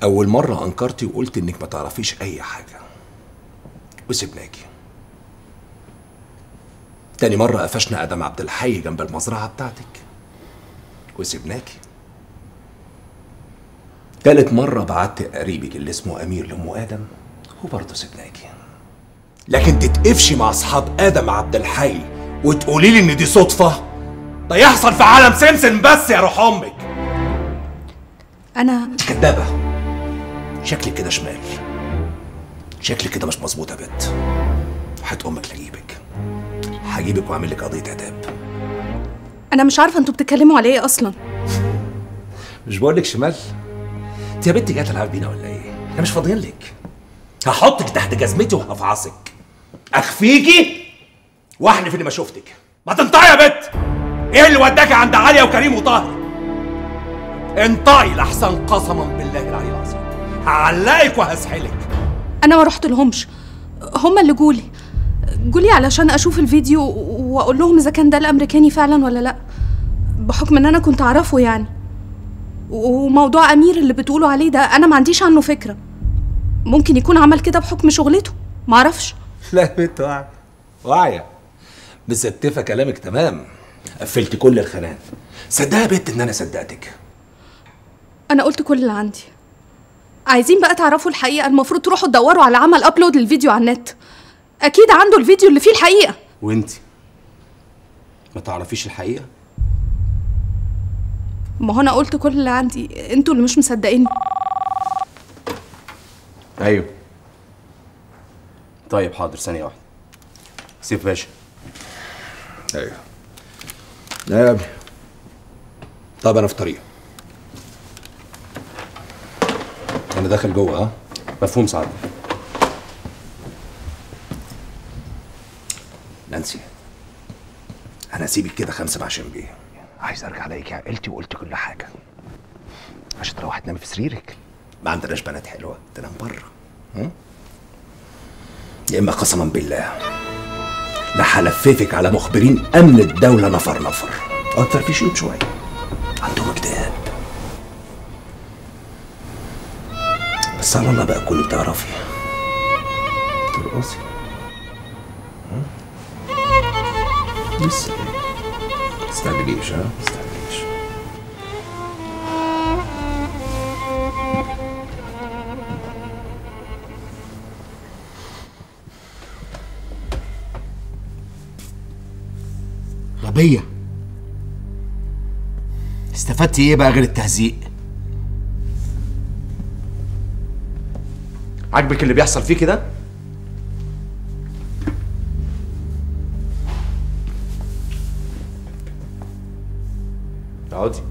أول مرة أنكرتي وقلت إنك ما تعرفيش أي حاجة وسبناكي تاني مرة قفشنا آدم عبد الحي جنب المزرعة بتاعتك وسبناكي تالت مرة بعت قريبك اللي اسمه أمير لأم آدم وبرضه سبناكي لكن تتقفشي مع أصحاب آدم عبد الحي وتقولي لي إن دي صدفة ده يحصل في عالم سمسم بس يا روح أمك انا انت كدابة شكلك كده شمال شكلك كده مش مظبوط يا بت هات امك لاجيبك هجيبك واعمل لك قضيه اداب انا مش عارفه انتوا بتتكلموا على ايه اصلا مش بقول لك شمال انت يا بنتي جايه تلعب بينا ولا ايه احنا مش فاضيين لك هحطك تحت جزمتي وهفعصك اخفيكي واحنف اني ما شفتك ما تنطقي يا بت ايه اللي وداكي عند عليا وكريم وطاهر انطقي لحسن قسما بالله العلي العظيم هعلقك وهسحلك انا ما رحت لهمش هما اللي جولي جولي علشان اشوف الفيديو واقول لهم اذا كان ده الامريكاني فعلا ولا لا بحكم ان انا كنت اعرفه يعني وموضوع امير اللي بتقولوا عليه ده انا ما عنديش عنه فكره ممكن يكون عمل كده بحكم شغلته معرفش لا يا بنت واعية واعية مستفة كلامك تمام قفلت كل الخنان صدقها يا بنت ان انا صدقتك انا قلت كل اللي عندي عايزين بقى تعرفوا الحقيقه المفروض تروحوا تدوروا على عمل ابلود للفيديو على النت اكيد عنده الفيديو اللي فيه الحقيقه وانت ما تعرفيش الحقيقه ما هو انا قلت كل اللي عندي انتوا اللي مش مصدقيني ايوه طيب حاضر ثانيه واحده سيف باشا ايوه لا يا ابني طب انا في طريق انا داخل جوه ها مفهوم سعادتك نانسي انا هسيبك كده خمسه مع شمبيه عايز ارجع الاقيك عقلتي وقلت كل حاجه عشان تروح تنامي في سريرك ما عندناش بنات حلوه تنام بره ها؟ يا اما قسما بالله لا هلففك على مخبرين امن الدوله نفر نفر او تفرفشيهم شويه عندهم اكتئاب بس على الله بقى كل بتعرفي ترقصي ها؟ لسه مستعجليش ها مستعجليش غبية استفدتي ايه بقى غير التهزيق عاجبك اللي بيحصل فيه كده اقعدي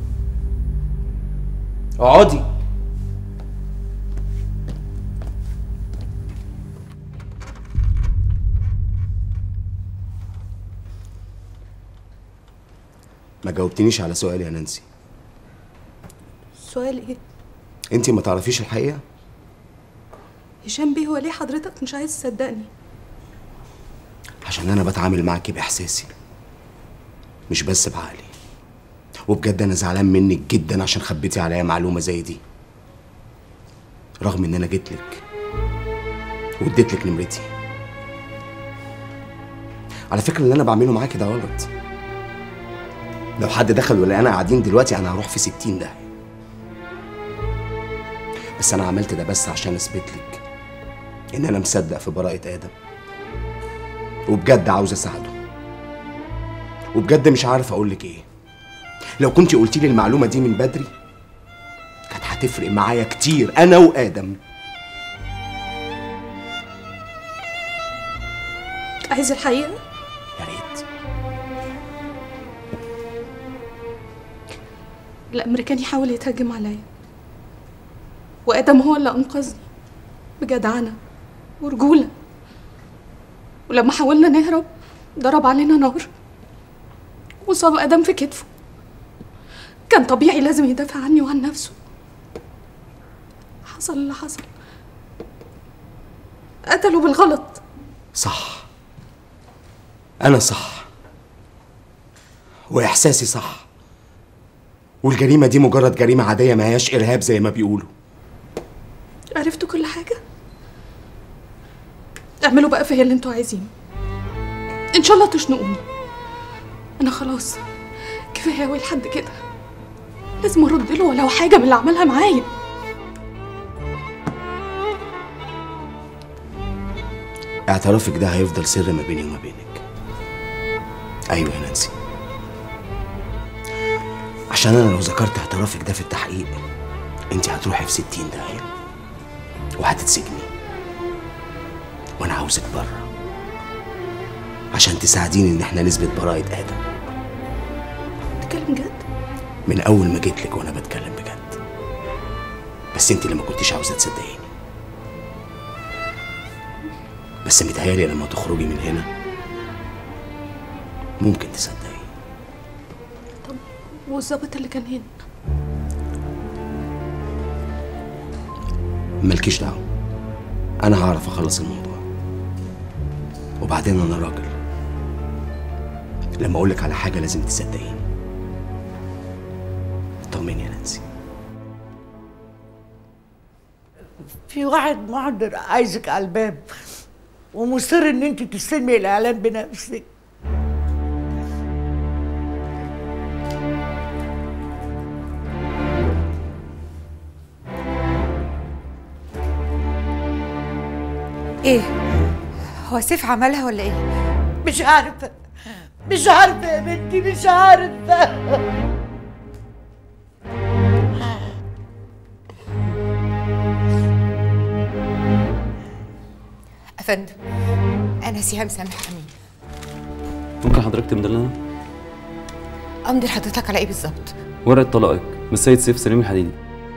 اقعدي ما جاوبتنيش على سؤالي يا نانسي سؤال ايه انت ما تعرفيش الحقيقه هشام بيه هو ليه حضرتك مش عايز تصدقني عشان انا بتعامل معاكي باحساسي مش بس بعقلي وبجد انا زعلان منك جدا عشان خبيتي عليا معلومه زي دي رغم ان انا جيت لك واديت لك نمرتي على فكره اللي انا بعمله معاكي ده غلط لو حد دخل ولا انا قاعدين دلوقتي انا هروح في ستين ده بس انا عملت ده بس عشان اثبت لك ان انا مصدق في براءه ادم وبجد عاوز اساعده وبجد مش عارف اقول لك ايه لو كنت قلت لي المعلومه دي من بدري كانت هتفرق معايا كتير انا وادم عايز الحقيقه يا ريت الامريكاني حاول يتهجم عليا وادم هو اللي انقذني بجدعنه ورجوله ولما حاولنا نهرب ضرب علينا نار وصاب ادم في كتفه كان طبيعي لازم يدافع عني وعن نفسه حصل اللي حصل قتله بالغلط صح انا صح واحساسي صح والجريمه دي مجرد جريمه عاديه ما هياش ارهاب زي ما بيقولوا عرفتوا كل حاجة اعملوا بقى فيا اللي انتوا عايزينه ان شاء الله تشنقوني انا خلاص كفايه قوي لحد كده لازم ارد له ولو حاجه من اللي عملها معايا اعترافك ده هيفضل سر ما بيني وما بينك ايوه يا نانسي عشان انا لو ذكرت اعترافك ده في التحقيق انت هتروحي في ستين داهية وهتتسجني وانا عاوزك بره عشان تساعديني ان احنا نثبت براءة ادم تتكلم جد من اول ما جيت لك وانا بتكلم بجد بس انت اللي ما كنتيش عاوزه تصدقيني بس متهيألي لما تخرجي من هنا ممكن تصدقي طب والظابط اللي كان هنا مالكيش دعوه انا هعرف اخلص الموضوع وبعدين انا راجل لما اقولك على حاجه لازم تصدقيني طمني يا نانسي في واحد محضر عايزك على الباب ومصر ان انت تستلمي الاعلان بنفسك ايه هو سيف عملها ولا ايه مش عارفه مش عارفه يا بنتي مش عارفه افندم انا سهام سامح امين ممكن حضرتك تمضي لنا امضي لحضرتك على ايه بالظبط ورقة طلاقك من السيد سيف سليم الحديدي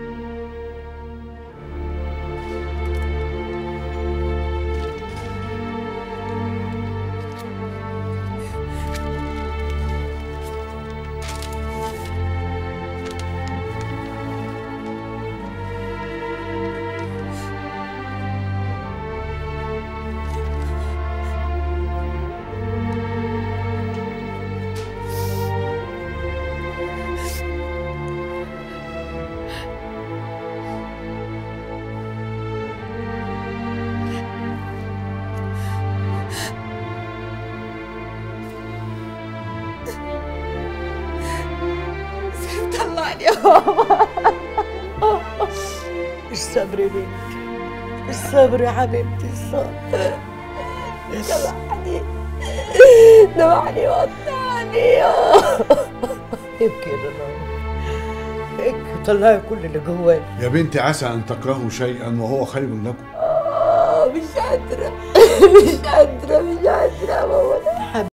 طلعني يا بابا الصبر يا بنتي الصبر يا حبيبتي الصبر ذبحني ذبحني وقطعني ابكي يا رنا ابكي طلعي كل اللي جواك يا بنتي عسى أن تكرهوا شيئا وهو خير لكم مش قادرة مش قادرة مش قادرة يا بابا